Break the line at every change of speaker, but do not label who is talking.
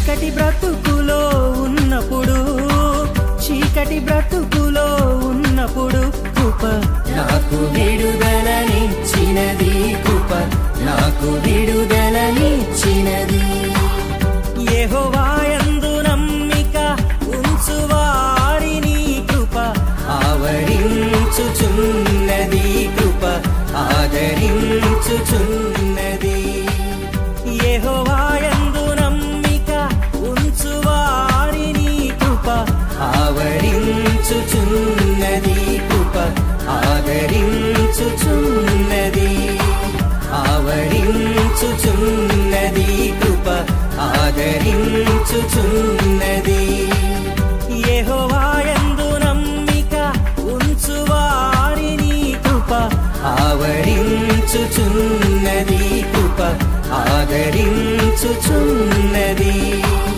చీకటి బ్రతుకులో ఉన్నప్పుడు చీకటి బ్రతుకులో ఉన్నప్పుడు కృప నాకు విడుదలనిచ్చినది కృప నాకు విడుదలనిచ్చినది యెహోవాయందు నమ్మిక ఉంచువారిని కృప ఆవరించుచున్నది కృప ఆదరించుచున్నది యెహోవాయందు నమ్మిక ఉంచువారిని కృప ఆవరించుచున్నది కృప ఆదరించుచున్నది ఆవరించుచున్నది కృప ఆదరించుచున్నది యెహోవాయందు నమ్మిక ఉంచువారిని కృప ఆవరించుచున్నది కృప ఆదరించుచున్నది